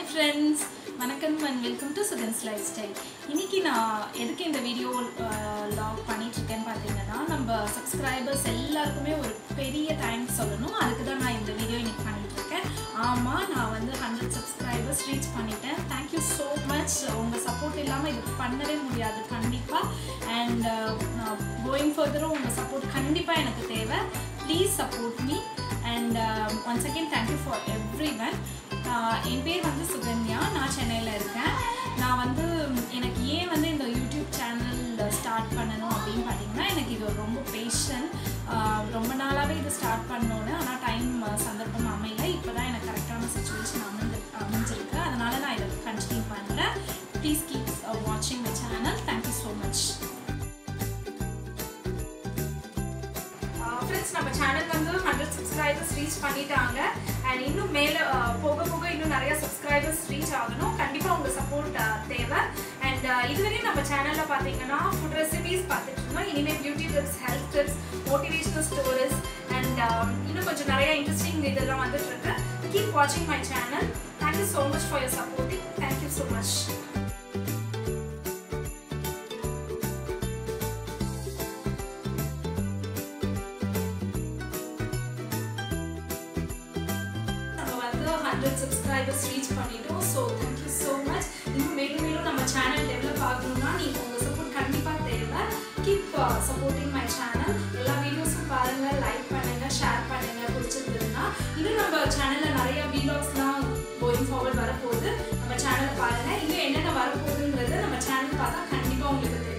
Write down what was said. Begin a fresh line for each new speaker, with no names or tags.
friends வணக்கம் and welcome to Sugan's lifestyle இன்னைக்கு நான் எதுக்கு இந்த வீடியோ லாக் பண்ணிட்டுருக்கேன்னு பார்த்தீங்கன்னா நம்ம சப்ஸ்கிரைபர்ஸ் எல்லாருக்குமே ஒரு பெரிய தேங்க்ஸ் சொல்லணும் அதுக்கு தான் நான் இந்த வீடியோ இன்னைக்கு பண்ணிட்டுருக்கேன் ஆமாம் நான் வந்து ஹண்ட்ரட் சப்ஸ்கிரைபர்ஸ் ரீச் பண்ணிட்டேன் தேங்க்யூ ஸோ மச் உங்கள் சப்போர்ட் இல்லாமல் இது பண்ணவே முடியாது கண்டிப்பாக அண்ட் கோயிங் ஃபர்தரும் உங்கள் சப்போர்ட் கண்டிப்பாக எனக்கு தேவை please support me and once again thank you for everyone என் பேர் வந்து சுகன்யா நான் சென்னையில் இருக்கேன் நான் வந்து எனக்கு ஏன் வந்து இந்த யூடியூப் சேனல் ஸ்டார்ட் பண்ணணும் அப்படின்னு பார்த்தீங்கன்னா எனக்கு இது ஒரு ரொம்ப பேஷன் ரொம்ப நாளாகவே இது ஸ்டார்ட் பண்ணோன்னு ஆனால் டைம் சந்தர்ப்பம் அமையல இப்போ தான் எனக்கு கரெக்டான சுச்சுவேஷன் அமைஞ்சு அமைஞ்சிருக்கு அதனால் நான் இதை கண்டினியூ பண்ணுறேன் ப்ளீஸ் கீப் வாட்சிங் the channel thank you so much friends நம்ம சேனல் வந்து ஹண்ட்ரட் சப்ஸ்கிரைபர்ஸ் ரீச் பண்ணிட்டாங்க அண்ட் இன்னும் மேலே போக போக இன்னும் நிறைய சப்ஸ்கிரைபர்ஸ் ரீச் ஆகணும் கண்டிப்பாக உங்கள் சப்போர்ட் தேவை அண்ட் இதுவரையும் நம்ம சேனலில் பார்த்தீங்கன்னா ஃபுட் ரெசிபிஸ் பார்த்துட்டு இருந்தோம் இனிமேல் beauty tips health tips motivational stories and இன்னும் கொஞ்சம் நிறைய இன்ட்ரெஸ்டிங் இதெல்லாம் வந்துட்டு இருக்கு கீப் வாட்சிங் my channel thank you so much for your supporting thank you so much hundred subscribers reach பண்ணிட்டோம் ஸோ தேங்க்யூ ஸோ மச் இன்னும் மேலும் மேலும் நம்ம சேனல் டெவலப் ஆகணும்னா நீங்கள் உங்கள் சப்போர்ட் கண்டிப்பாக தேவை கீப் சப்போர்ட்டிங் மை சேனல் எல்லா வீடியோஸும் பாருங்கள் லைக் பண்ணுங்கள் ஷேர் பண்ணுங்கள் பிடிச்சிருந்ததுன்னா இன்னும் நம்ம சேனலில் நிறைய வீடியோஸ்லாம் கோயிங் ஃபார்வர்ட் வரப்போகுது நம்ம சேனலை பாருங்கள் இன்னும் என்னென்ன வரப்போகுதுன்றது நம்ம சேனல் பார்த்தா கண்டிப்பாக உங்களுக்கு